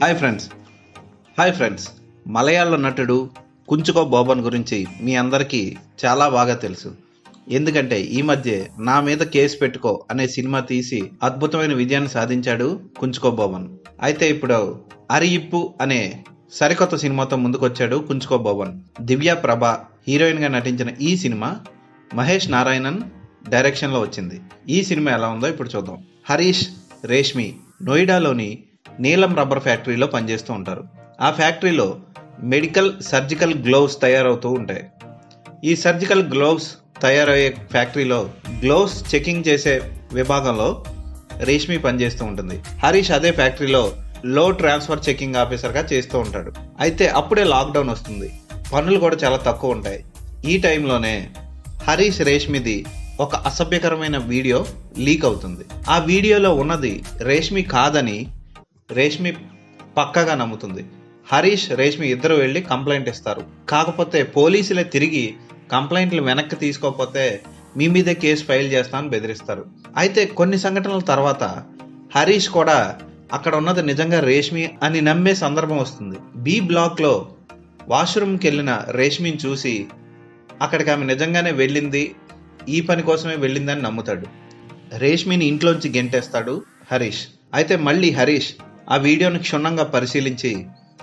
hi friends hi friends Malayalam నటుడు కుంచుకో బోబన్ గురించి మీ అందరికీ చాలా బాగా తెలుసు ఎందుకంటే ఈ మధ్య నా మీద కేసు పెట్టుకో అనే సినిమా తీసి అద్భుతమైన విజయాన్ని సాధించాడు కుంచుకో బోబన్ అయితే ఇప్పుడు అరియిప్పు అనే సరికొత్త సినిమాతో ముందుకొచ్చాడు కుంచుకో బోబన్ దివ్య ప్రభ హీరోయిన్ గా నటించిన ఈ సినిమా మహేష్ నారాయణన్ డైరెక్షన్ లో వచ్చింది ఈ సినిమా ఎలా ఉందో ఇప్పుడు చూద్దాం హరీష్ రేష్మి నోయిడాలోని నీలం రబ్బర్ ఫ్యాక్టరీలో పనిచేస్తూ ఉంటారు ఆ ఫ్యాక్టరీలో మెడికల్ సర్జికల్ గ్లోవ్స్ తయారవుతూ ఉంటాయి ఈ సర్జికల్ గ్లోవ్స్ తయారయ్యే ఫ్యాక్టరీలో గ్లోవ్స్ చెకింగ్ చేసే విభాగంలో రేష్మి పనిచేస్తూ ఉంటుంది హరీష్ అదే ఫ్యాక్టరీలో లో ట్రాన్స్ఫర్ చెకింగ్ ఆఫీసర్గా చేస్తూ ఉంటాడు అయితే అప్పుడే లాక్డౌన్ వస్తుంది పనులు కూడా చాలా తక్కువ ఉంటాయి ఈ టైంలోనే హరీష్ రేష్మిది ఒక అసభ్యకరమైన వీడియో లీక్ అవుతుంది ఆ వీడియోలో ఉన్నది రేష్మి కాదని రేష్మి పక్కగా నమ్ముతుంది హరీష్ రేష్మి ఇద్దరు వెళ్ళి కంప్లైంట్ ఇస్తారు కాకపోతే పోలీసులే తిరిగి కంప్లైంట్లు వెనక్కి తీసుకోకపోతే మీ మీదే కేసు ఫైల్ చేస్తామని బెదిరిస్తారు అయితే కొన్ని సంఘటనల తర్వాత హరీష్ కూడా అక్కడ ఉన్నది నిజంగా రేష్మి అని నమ్మే సందర్భం వస్తుంది బి బ్లాక్లో వాష్రూమ్కి వెళ్ళిన రేష్మిని చూసి అక్కడికి ఆమె నిజంగానే వెళ్ళింది ఈ పని కోసమే వెళ్ళిందని నమ్ముతాడు రేష్మిని ఇంట్లోంచి గెంటేస్తాడు హరీష్ అయితే మళ్ళీ హరీష్ ఆ వీడియోని క్షుణ్ణంగా పరిశీలించి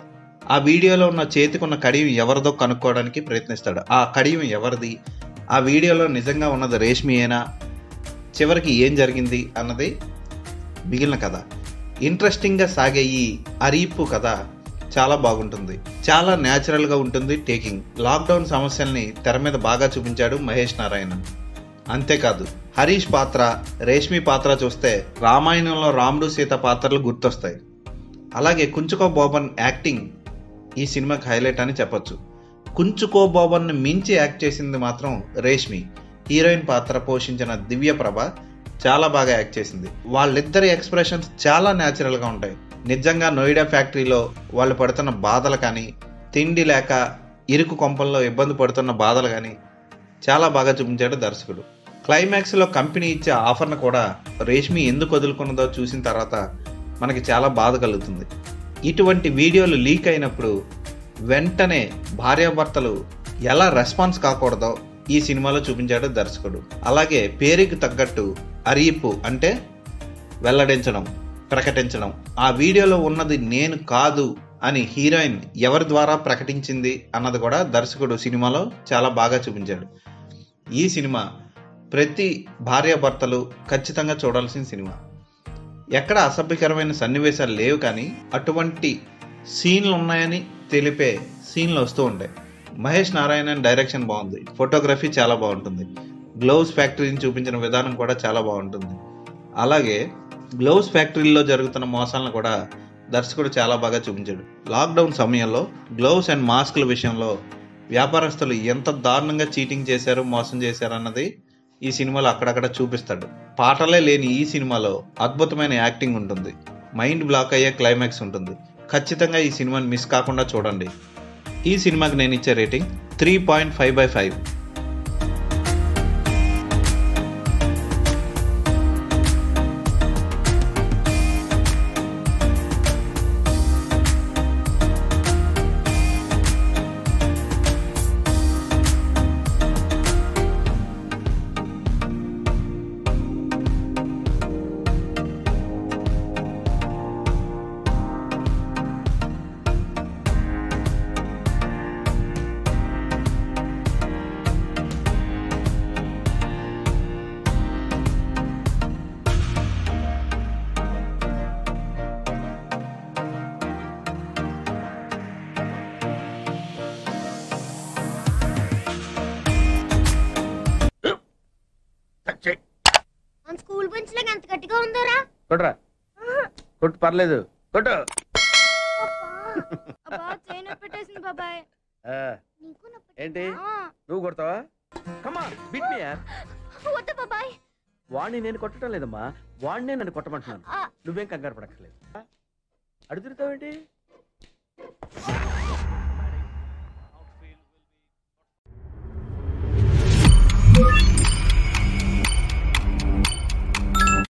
ఆ వీడియోలో ఉన్న చేతికున్న కడియం ఎవరిదో కనుక్కోవడానికి ప్రయత్నిస్తాడు ఆ కడియం ఎవరిది ఆ వీడియోలో నిజంగా ఉన్నది రేష్మియేనా చివరికి ఏం జరిగింది అన్నది మిగిలిన కథ ఇంట్రెస్టింగ్గా సాగే ఈ అరీపు కథ చాలా బాగుంటుంది చాలా న్యాచురల్గా ఉంటుంది టేకింగ్ లాక్డౌన్ సమస్యల్ని తెర మీద బాగా చూపించాడు మహేష్ నారాయణన్ అంతేకాదు హరీష్ పాత్ర రేష్మి పాత్ర చూస్తే రామాయణంలో రాముడు సీత పాత్రలు గుర్తొస్తాయి అలాగే కుంచుకో బోబన్ యాక్టింగ్ ఈ సినిమాకి హైలైట్ అని చెప్పొచ్చు కుంచుకో బోబన్ మించి యాక్ట్ చేసింది మాత్రం రేష్మి హీరోయిన్ పాత్ర పోషించిన దివ్య ప్రభ చాలా బాగా యాక్ట్ చేసింది వాళ్ళిద్దరి ఎక్స్ప్రెషన్స్ చాలా న్యాచురల్గా ఉంటాయి నిజంగా నోయిడా ఫ్యాక్టరీలో వాళ్ళు పడుతున్న బాధలు కానీ తిండి లేక ఇరుకు కొంపల్లో ఇబ్బంది పడుతున్న బాధలు కానీ చాలా బాగా చూపించాడు దర్శకుడు క్లైమాక్స్లో కంపెనీ ఇచ్చే ఆఫర్ను కూడా రేష్మి ఎందుకు వదులుకున్నదో చూసిన తర్వాత మనకి చాలా బాధ కలుగుతుంది ఇటువంటి వీడియోలు లీక్ అయినప్పుడు వెంటనే భార్యాభర్తలు ఎలా రెస్పాన్స్ కాకూడదో ఈ సినిమాలో చూపించాడు దర్శకుడు అలాగే పేరుకి తగ్గట్టు అరియపు అంటే వెల్లడించడం ప్రకటించడం ఆ వీడియోలో ఉన్నది నేను కాదు అని హీరోయిన్ ఎవరి ద్వారా ప్రకటించింది అన్నది కూడా దర్శకుడు సినిమాలో చాలా బాగా చూపించాడు ఈ సినిమా ప్రతి భార్యాభర్తలు ఖచ్చితంగా చూడాల్సిన సినిమా ఎక్కడ అసభ్యకరమైన సన్నివేశాలు లేవు కానీ అటువంటి సీన్లు ఉన్నాయని తెలిపే సీన్లు వస్తూ ఉంటాయి మహేష్ నారాయణన్ డైరెక్షన్ బాగుంది ఫోటోగ్రఫీ చాలా బాగుంటుంది గ్లోవ్స్ ఫ్యాక్టరీని చూపించిన విధానం కూడా చాలా బాగుంటుంది అలాగే గ్లోవ్స్ ఫ్యాక్టరీలో జరుగుతున్న మోసాలను కూడా దర్శకుడు చాలా బాగా చూపించాడు లాక్డౌన్ సమయంలో గ్లోవ్స్ అండ్ మాస్కుల విషయంలో వ్యాపారస్తులు ఎంత దారుణంగా చీటింగ్ చేశారు మోసం చేశారు అన్నది ఈ సినిమాలో అక్కడక్కడ చూపిస్తాడు పాటలే లేని ఈ సినిమాలో అద్భుతమైన యాక్టింగ్ ఉంటుంది మైండ్ బ్లాక్ అయ్యే క్లైమాక్స్ ఉంటుంది ఖచ్చితంగా ఈ సినిమాని మిస్ కాకుండా చూడండి ఈ సినిమాకి నేను ఇచ్చే rating three point five by five మన స్కూల్ బెంచ్ లాగా ఎంత గట్టిగా ఉందోరా కొట్రా కొట్టు పర్లేదు కొట్టు అబ్బా చైన్ పెట్టేసింది బాబాయ్ ఆ, నీకు నొప్పి ఏంటి ఆ, నువ్వు కొడతావా కమా బిట్ మీ యార్ వద్దు బాబాయ్ వాడిని నేను కొట్టడం లేదమ్మా వాడినే నన్ను కొట్టమంటున్నాను ఆ, నువ్వేం కంగారు పడక్కర్లేదు అడుగు తిరుగుతావేంటి